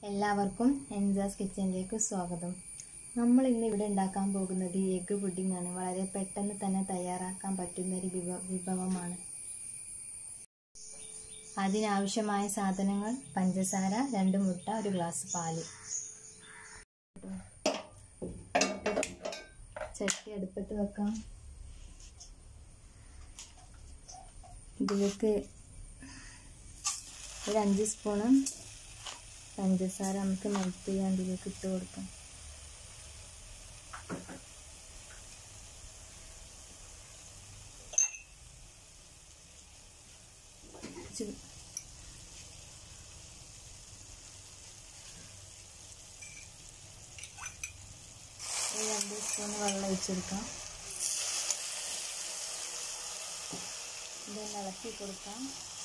എല്ലാവർക്കും എൻജാസ് കിച്ചണിലേക്ക് സ്വാഗതം നമ്മൾ ഇന്ന് ഇവിടെ ഉണ്ടാക്കാൻ പോകുന്നത് എഗ്ഗ് പുഡിംഗ് ആണ് വളരെ പെട്ടെന്ന് തന്നെ തയ്യാറാക്കാൻ പറ്റുന്ന ഒരു വിഭ വിഭവമാണ് അതിനാവശ്യമായ സാധനങ്ങൾ പഞ്ചസാര രണ്ട് മുട്ട ഒരു ഗ്ലാസ് പാല് ചട്ടി അടുപ്പത്ത് വെക്കാം ഇതിലേക്ക് ഒരു അഞ്ച് സ്പൂണ് പഞ്ചസാര നമുക്ക് മെൽറ്റ് ചെയ്യാൻ ഇതിലേക്ക് ഇട്ട് കൊടുക്കാം ഇച്ചിരി ഒരു രണ്ട് സ്പൂൺ വെള്ളം ഒഴിച്ചെടുക്കാം ഇതൊന്ന് ഇളക്കി കൊടുക്കാം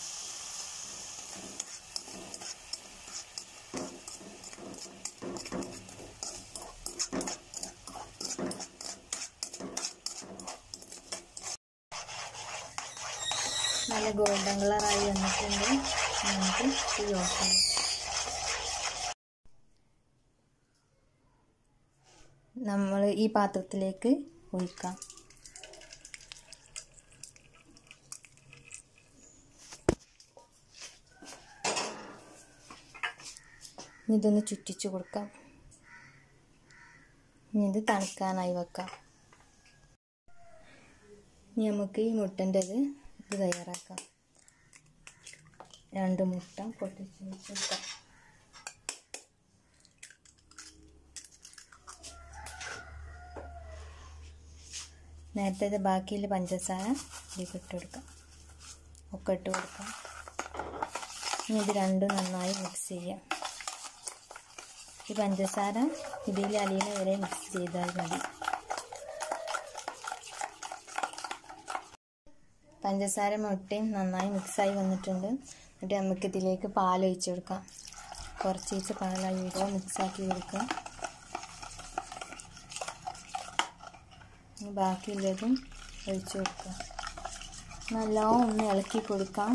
നല്ല ഗോൾഡൻ കളറായി വന്നിട്ടുണ്ട് നമുക്ക് തീ ഓഫ് ചെയ്യാം നമ്മൾ ഈ പാത്രത്തിലേക്ക് ഒഴിക്കാം ഇതൊന്ന് ചുറ്റിച്ചു കൊടുക്കാം ഇനി ഇത് തണുക്കാനായി വെക്കാം ഇനി നമുക്ക് ഈ മുട്ടൻ്റെത് ഇത് തയ്യാറാക്കാം രണ്ട് മുട്ട പൊട്ടിച്ച് വെച്ചെടുക്കാം നേരത്തെ ബാക്കിയിൽ പഞ്ചസാര ഇതിലേക്ക് ഇട്ട് കൊടുക്കാം ഒക്കെ ഇട്ട് കൊടുക്കാം ഇനി ഇത് രണ്ടും നന്നായി മിക്സ് ചെയ്യാം ഈ പഞ്ചസാര ഇതിൽ അലിയണ വരെ മിക്സ് ചെയ്താൽ മതി പഞ്ചസാര മുട്ടയും നന്നായി മിക്സായി വന്നിട്ടുണ്ട് എന്നിട്ട് നമുക്ക് ഇതിലേക്ക് പാൽ ഒഴിച്ചു കൊടുക്കാം കുറച്ച് വെച്ച് പാലായി ഇടുക മിക്സാക്കി കൊടുക്കുക ബാക്കിയുള്ളതും ഒഴിച്ചു കൊടുക്കുക നല്ലോണം ഒന്ന് ഇളക്കി കൊടുക്കാം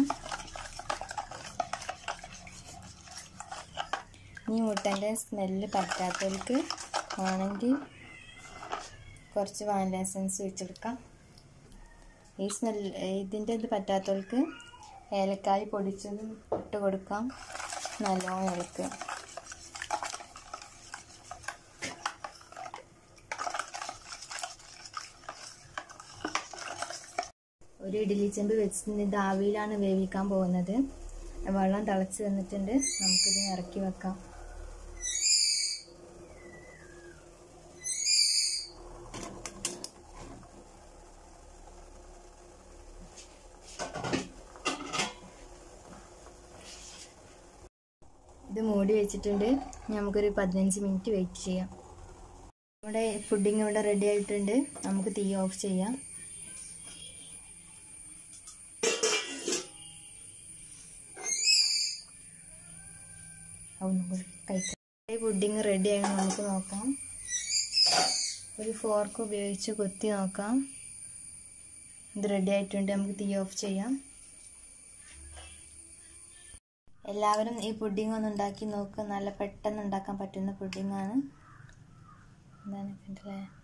ഈ മുട്ടൻ്റെ സ്മെല്ല് പറ്റാത്തവർക്ക് ആണെങ്കിൽ കുറച്ച് വാനില എസൻസ് ഒഴിച്ചെടുക്കാം ഈ സ്മെൽ ഇതിൻ്റെ ഇത് പറ്റാത്തവർക്ക് ഏലക്കായ് പൊടിച്ചതും ഇട്ട് കൊടുക്കാം നല്ലോണം ഇളക്കുക ഒരു ഇഡ്ഡലി ചെമ്പ് വെച്ചിട്ട് ഇത് ആവിയിലാണ് വേവിക്കാൻ പോകുന്നത് വെള്ളം തിളച്ച് വന്നിട്ടുണ്ട് നമുക്കിത് ഇറക്കി വെക്കാം ഇത് മൂടി വെച്ചിട്ടുണ്ട് നമുക്കൊരു പതിനഞ്ച് മിനിറ്റ് വെയിറ്റ് ചെയ്യാം നമ്മുടെ പുഡിംഗ് ഇവിടെ റെഡി ആയിട്ടുണ്ട് നമുക്ക് തീ ഓഫ് ചെയ്യാം കഴിക്കാം പുഡിംഗ് റെഡി ആയി നമുക്ക് നോക്കാം ഒരു ഫോർക്ക് ഉപയോഗിച്ച് കൊത്തി നോക്കാം ഇത് റെഡി ആയിട്ടുണ്ട് നമുക്ക് തീ ഓഫ് ചെയ്യാം എല്ലാവരും ഈ പുഡിംഗ് ഒന്ന് ഉണ്ടാക്കി നോക്കുക നല്ല പെട്ടെന്ന് ഉണ്ടാക്കാൻ പറ്റുന്ന പുഡിംഗ് ആണ് എന്താണ് കണ്ടില്ലേ